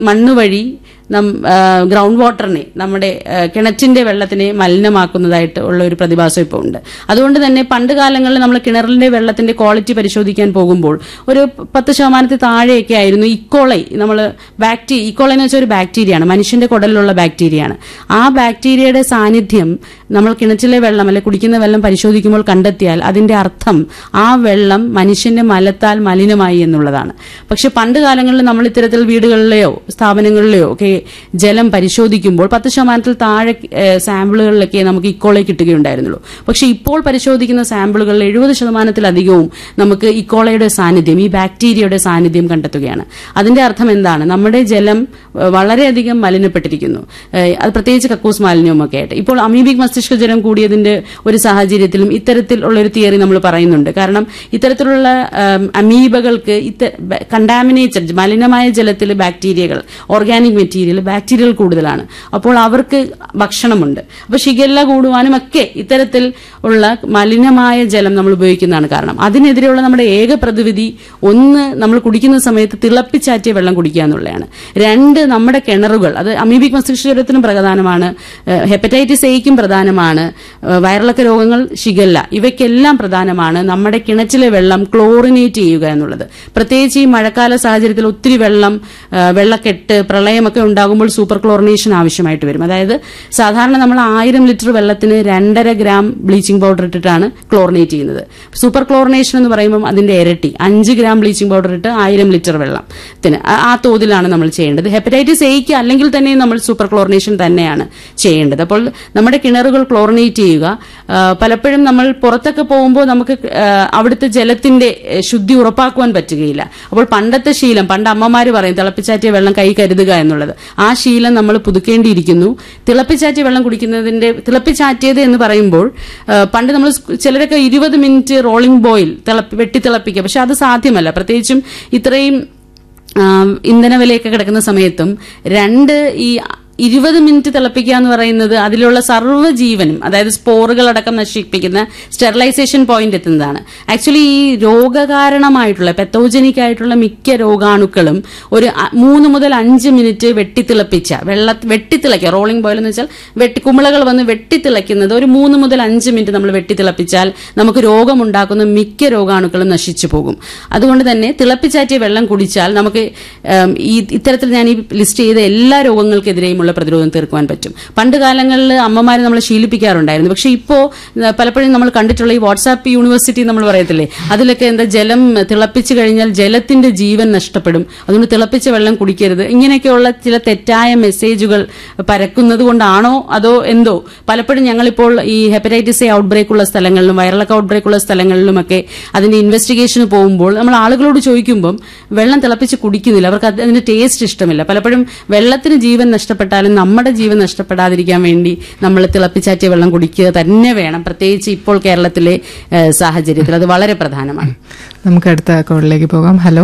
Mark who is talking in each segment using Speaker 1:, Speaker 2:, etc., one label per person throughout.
Speaker 1: മണ്ണ് വഴി നം ഗ്രൗണ്ട് വാട്ടറിനെ നമ്മുടെ ആ, കിണറ്റിന്റെ വെള്ളത്തിനെ മലിനമാക്കുന്നതായിട്ട് ഉള്ള ഒരു പ്രതിഭാസം ഇപ്പോൾ ഉണ്ട് അതുകൊണ്ട് തന്നെ പണ്ട് കാലങ്ങളിൽ നമ്മൾ കിണറിന്റെ വെള്ളത്തിന്റെ ക്വാളിറ്റി പരിശോധിക്കാൻ പോകുമ്പോൾ ഒരു പത്ത് ശതമാനത്തിൽ താഴെയൊക്കെ ആയിരുന്നു ഇക്കോളൈ നമ്മൾ ബാക്ടീരിയ ഇക്കോളൈ എന്ന് വെച്ചാൽ ഒരു ബാക്ടീരിയയാണ് മനുഷ്യന്റെ കുടലിലുള്ള ബാക്ടീരിയയാണ് ആ ബാക്ടീരിയയുടെ സാന്നിധ്യം നമ്മൾ കിണറ്റിലെ വെള്ളം അല്ലെ കുടിക്കുന്ന വെള്ളം പരിശോധിക്കുമ്പോൾ കണ്ടെത്തിയാൽ അതിന്റെ അർത്ഥം ആ വെള്ളം മനുഷ്യന്റെ മലത്താൽ മലിനമായി എന്നുള്ളതാണ് പക്ഷെ പണ്ട് കാലങ്ങളിൽ നമ്മൾ ഇത്തരത്തിൽ വീടുകളിലെയോ സ്ഥാപനങ്ങളിലെയോ ഒക്കെ ജലം പരിശോധിക്കുമ്പോൾ പത്ത് ശതമാനത്തിൽ താഴെ ഏഹ്, സാമ്പിളുകളിലൊക്കെ നമുക്ക് ഇക്കോളെ കിട്ടുകയുണ്ടായിരുന്നുള്ളൂ പക്ഷെ ഇപ്പോൾ പരിശോധിക്കുന്ന സാമ്പിളുകളിൽ എഴുപത് ശതമാനത്തിലധികവും നമുക്ക് ഇക്കോളയുടെ സാന്നിധ്യം ഈ ബാക്ടീരിയയുടെ സാന്നിധ്യം കണ്ടെത്തുകയാണ് അതിന്റെ അർത്ഥം എന്താണ് നമ്മുടെ ജലം ഏഹ്, വളരെയധികം മലിനപ്പെട്ടിരിക്കുന്നു ഏഹ്, അത് പ്രത്യേകിച്ച് കക്കൂസ് മാലിന്യവും ഒക്കെ ആയിട്ട് ഇപ്പോൾ അമീബിക് മസ്തിഷ്ക ജ്വരം കൂടിയതിന്റെ ഒരു സാഹചര്യത്തിലും ഇത്തരത്തിലുള്ള ഒരു തിയറി നമ്മൾ പറയുന്നുണ്ട് കാരണം ഇത്തരത്തിലുള്ള ഏം, അമീബകൾക്ക് കണ്ടാമിനേറ്റഡ് മലിനമായ ജലത്തിൽ ബാക്ടീരിയകൾ ഓർഗാനിക് മെറ്റീരിയൽ ബാക്ടീരിയകൾ കൂടുതലാണ് അപ്പോൾ അവർക്ക് ഭക്ഷണമുണ്ട് അപ്പൊ ഷിഗല്ല കൂടുവാനും ഒക്കെ ഇത്തരത്തിൽ ഉള്ള മലിനമായ ജലം നമ്മൾ ഉപയോഗിക്കുന്നതാണ് കാരണം അതിനെതിരെയുള്ള നമ്മുടെ ഏക പ്രതിവിധി ഒന്ന് നമ്മൾ കുടിക്കുന്ന സമയത്ത് തിളപ്പിച്ചാറ്റിയ വെള്ളം കുടിക്കുക എന്നുള്ളതാണ് രണ്ട് നമ്മുടെ കിണറുകൾ അത് അമീബിക് മസ്തിഷ്ക ജ്വരത്തിനും പ്രധാനമാണ് ഏഹ് ഹെപ്പറ്റൈറ്റിസ് എയ്ക്കും പ്രധാനമാണ് ഏഹ് വയറിളക്ക രോഗങ്ങൾ ഷിഗല്ല ഇവയ്ക്കെല്ലാം പ്രധാനമാണ് നമ്മുടെ കിണറ്റിലെ വെള്ളം ക്ലോറിനേറ്റ് ചെയ്യുക എന്നുള്ളത് പ്രത്യേകിച്ച് ഈ മഴക്കാല സാഹചര്യത്തിൽ ഒത്തിരി വെള്ളം ഏഹ് വെള്ളക്കെട്ട് പ്രളയമൊക്കെ ഉണ്ടാകുമ്പോൾ സൂപ്പർ ക്ലോറിനേഷൻ ആവശ്യമായിട്ട് വരും അതായത് സാധാരണ നമ്മൾ ആയിരം ലിറ്റർ വെള്ളത്തിന് രണ്ടര ഗ്രാം ബ്ലീച്ചിങ് പൗഡർ ഇട്ടിട്ടാണ് ക്ലോറിനേറ്റ് ചെയ്യുന്നത് സൂപ്പർ ക്ലോറിനേഷൻ എന്ന് പറയുമ്പോൾ അതിന്റെ ഇരട്ടി അഞ്ച് ഗ്രാം ബ്ലീച്ചിങ് പൗഡർ ഇട്ട് ആയിരം ലിറ്റർ വെള്ളത്തിന് ആ- ആ തോതിലാണ് നമ്മൾ ചെയ്യേണ്ടത് ഹെപ്പറ്റൈറ്റിസ് എയ്ക്ക് അല്ലെങ്കിൽ തന്നെ നമ്മൾ സൂപ്പർ ക്ലോറിനേഷൻ തന്നെയാണ് ചെയ്യേണ്ടത് അപ്പോൾ നമ്മുടെ കിണറുകൾ ക്ലോറിനേറ്റ് ചെയ്യുക ആ, പലപ്പോഴും നമ്മൾ പുറത്തൊക്കെ പോകുമ്പോൾ നമുക്ക് ആ, അവിടുത്തെ ജലത്തിന്റെ ഏ, ശുദ്ധി ഉറപ്പാക്കുവാൻ പറ്റുകയില്ല അപ്പോൾ പണ്ടത്തെ ശീലം പണ്ട് അമ്മമാര് പറയും തിളപ്പിച്ചാറ്റിയ വെള്ളം കൈ കരുതുക എന്നുള്ളത് ആ ശീലം നമ്മൾ പുതുക്കേണ്ടിയിരിക്കുന്നു തിളപ്പിച്ചാറ്റിയ വെള്ളം കുടിക്കുന്നതിന്റെ തിളപ്പിച്ചാറ്റിയത് എന്ന് പറയുമ്പോൾ ആ, പണ്ട് നമ്മൾ സ്കൂ- ചിലരൊക്കെ ഇരുപത് മിനിറ്റ് റോളിംഗ് ബോയിൽ തിളപ്പി വെട്ടിത്തിളപ്പിക്കുക പക്ഷെ അത് സാധ്യമല്ല പ്രത്യേകിച്ചും ഇത്രയും ആ, ഇന്ധന വിലയൊക്കെ കിടക്കുന്ന സമയത്തും രണ്ട് ഈ ഇരുപത് മിനിറ്റ് തിളപ്പിക്കുക എന്ന് പറയുന്നത് അതിലുള്ള സർവ്വജീവനും അതായത് സ്പോറുകളടക്കം നശിപ്പിക്കുന്ന സ്റ്റെറിലൈസേഷൻ പോയിന്റ് എത്തുന്നതാണ് ആക്ച്വലി ഈ രോഗകാരണമായിട്ടുള്ള പെത്തോജനിക് ആയിട്ടുള്ള മിക്ക രോഗാണുക്കളും ഒരു അ- മൂന്ന് മുതൽ അഞ്ച് മിനിറ്റ് വെട്ടിത്തിളപ്പിച്ച വെള്ള വെട്ടിത്തിളയ്ക്കുക റോളിംഗ് ബോയിൽ എന്ന് വെച്ചാൽ വെട്ടി കുമിളകൾ വന്ന് വെട്ടിത്തിളയ്ക്കുന്നത് ഒരു മൂന്ന് മുതൽ അഞ്ച് മിനിറ്റ് നമ്മൾ വെട്ടിത്തിളപ്പിച്ചാൽ നമുക്ക് രോഗമുണ്ടാക്കുന്ന മിക്ക രോഗാണുക്കളും നശിച്ചു പോകും അതുകൊണ്ട് തന്നെ തിളപ്പിച്ചാറ്റിയ വെള്ളം കുടിച്ചാൽ നമുക്ക് ഉം, ഈ ഇത്തരത്തിൽ ഞാൻ ഈ ലിസ്റ്റ് ചെയ്ത എല്ലാ രോഗങ്ങൾക്കെതിരെയുമുള്ള പ്രതിരോധം തീർക്കുവാൻ പറ്റും പണ്ട് കാലങ്ങളിൽ അമ്മമാർ നമ്മളെ ശീലിപ്പിക്കാറുണ്ടായിരുന്നു പക്ഷെ ഇപ്പോ ഏഹ്, പലപ്പോഴും നമ്മൾ കണ്ടിട്ടുള്ള ഈ വാട്സാപ്പ് യൂണിവേഴ്സിറ്റി നമ്മൾ പറയത്തില്ലേ അതിലൊക്കെ എന്താ ജലം തിളപ്പിച്ചു കഴിഞ്ഞാൽ ജലത്തിന്റെ ജീവൻ നഷ്ടപ്പെടും അതുകൊണ്ട് തിളപ്പിച്ച വെള്ളം കുടിക്കരുത് ഇങ്ങനെയൊക്കെയുള്ള ചില തെറ്റായ മെസ്സേജുകൾ പരക്കുന്നത് കൊണ്ടാണോ അതോ എന്തോ പലപ്പോഴും ഞങ്ങളിപ്പോൾ ഈ ഹെപ്പറ്റൈറ്റിസ് എ ഔട്ട്ബ്രേക്ക് ഉള്ള സ്ഥലങ്ങളിലും വയറിളക്ക ഔട്ട്ബ്രേക്ക് ഉള്ള സ്ഥലങ്ങളിലുമൊക്കെ അതിന്റെ ഇൻവെസ്റ്റിഗേഷന് പോകുമ്പോൾ നമ്മൾ ആളുകളോട് ചോദിക്കുമ്പം വെള്ളം തിളപ്പിച്ച് കുടിക്കുന്നില്ല അവർക്ക് അത് അതിന്റെ ടേസ്റ്റ് ഇഷ്ടമില്ല പലപ്പോഴും വെള്ളത്തിന് ജീവൻ നഷ്ടപ്പെട്ടാലും നമ്മുടെ ജീവൻ നഷ്ടപ്പെടാതിരിക്കാൻ വേണ്ടി നമ്മൾ തിളപ്പിച്ചാറ്റിയ വെള്ളം കുടിക്കുക തന്നെ വേണം പ്രത്യേകിച്ച് ഇപ്പോൾ കേരളത്തിലെ ഏഹ്, സാഹചര്യത്തിൽ അത് വളരെ പ്രധാനമാണ്
Speaker 2: നമുക്ക് അടുത്ത കോളിലേക്ക് പോകാം hello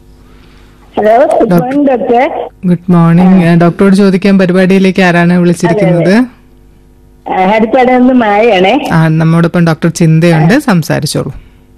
Speaker 3: hello good morning doctor
Speaker 2: good morning ഡോക്ടറോട് ചോദിക്കാൻ പരിപാടിയിലേക്ക് ആരാണ് വിളിച്ചിരിക്കുന്നത്
Speaker 3: ഹരിപ്പാട് നിന്ന് മായയാണേ
Speaker 2: ആ നമ്മോടൊപ്പം ഡോക്ടർ ചിന്തയുണ്ട് സംസാരിച്ചോളൂ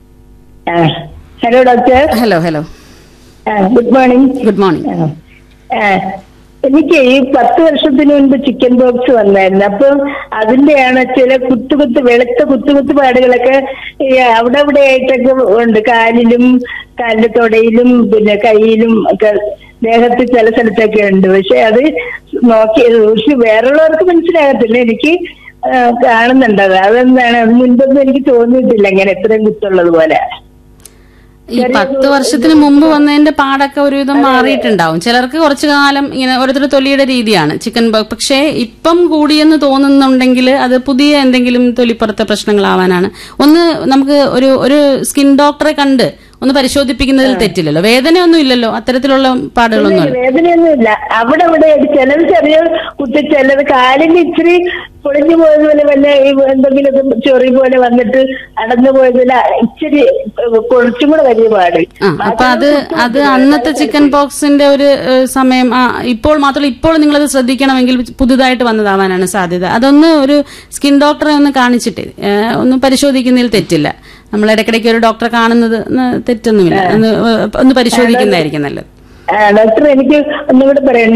Speaker 3: ആ. Hello doctor
Speaker 1: hello hello
Speaker 3: ah, good morning
Speaker 1: good morning
Speaker 3: ആ. ആ, എനിക്ക് ഈ പത്ത് വർഷത്തിന് മുൻപ് ചിക്കൻ ബോക്സ് വന്നായിരുന്നു അപ്പൊ അതിന്റെയാണ് ചില കുത്തുകുത്ത് വെളുത്ത കുത്തുകുത്ത് പാടുകളൊക്കെ ഈ അവിടെ ഇവിടെ ആയിട്ടൊക്കെ ഉണ്ട് കാലിലും കാലിന്റെ തൊടയിലും പിന്നെ കയ്യിലും ഒക്കെ ദേഹത്ത് ചില സ്ഥലത്തൊക്കെ ഉണ്ട് പക്ഷെ അത് നോക്കി പക്ഷെ വേറുള്ളവർക്ക് മനസ്സിലാകത്തില്ല എനിക്ക് ആ, കാണുന്നുണ്ട് അത് അതെന്താണ് അത് മുൻപൊന്നും എനിക്ക് തോന്നിയിട്ടില്ല ഇങ്ങനെ എത്രയും കുത്തുള്ളത് പോലെ
Speaker 1: ഈ പത്ത് വർഷത്തിന് മുമ്പ് വന്നതിന്റെ പാടൊക്കെ ഒരുവിധം മാറിയിട്ടുണ്ടാവും ചിലർക്ക് കുറച്ചു കാലം ഇങ്ങനെ ഓരോരുത്തരുടെ തൊലിയുടെ രീതിയാണ് ചിക്കൻ ബോക്സ് പക്ഷേ ഇപ്പം കൂടിയെന്ന് തോന്നുന്നുണ്ടെങ്കിൽ അത് പുതിയ എന്തെങ്കിലും തൊലിപ്പുറത്തെ പ്രശ്നങ്ങളാവാനാണ് ഒന്ന് നമുക്ക് ഒരു ഒരു സ്കിൻ ഡോക്ടറെ കണ്ട് ഒന്ന് പരിശോധിപ്പിക്കുന്നതിൽ തെറ്റില്ലല്ലോ വേദനയൊന്നും ഇല്ലല്ലോ അത്തരത്തിലുള്ള പാടുകളൊന്നും അല്ല
Speaker 3: വേദനയൊന്നുമില്ല അവിടെ ഇവിടെ ചിലത് ചെറിയ കുത്തി ചിലത് കാലിന് ഇച്ചിരി പൊളിഞ്ഞു പോയതുപോലെ വല്ല ഈ എന്തെങ്കിലും ചൊറി പോലെ വന്നിട്ട് അടന്നു പോയതുപോലെ ഇച്ചിരി കുറച്ചും കൂടെ വലിയ പാട്
Speaker 1: ആ അപ്പൊ അത് അത് അന്നത്തെ ചിക്കൻ പോക്സിന്റെ ഒരു ഏഹ്, സമയം ആ ഇപ്പോൾ മാത്രമല്ല ഇപ്പോൾ നിങ്ങളത് ശ്രദ്ധിക്കണമെങ്കിൽ പുതുതായിട്ട് വന്നതാവാനാണ് സാധ്യത അതൊന്ന് ഒരു സ്കിൻ ഡോക്ടറെ ഒന്ന് കാണിച്ചിട്ട് ഏഹ്, ഒന്ന് പരിശോധിക്കുന്നതിൽ തെറ്റില്ല നമ്മൾ ഇടയ്ക്കിടയ്ക്ക് ഒരു ഡോക്ടറെ കാണുന്നത് ന- തെറ്റൊന്നുമില്ല ഒന്ന് ഏഹ്, ഒന്ന് പരിശോധിക്കുന്നതായിരിക്കും നല്ലത്
Speaker 3: ആ, ഡോക്ടർ എനിക്ക് ഒന്നുകൂടെ പറയണം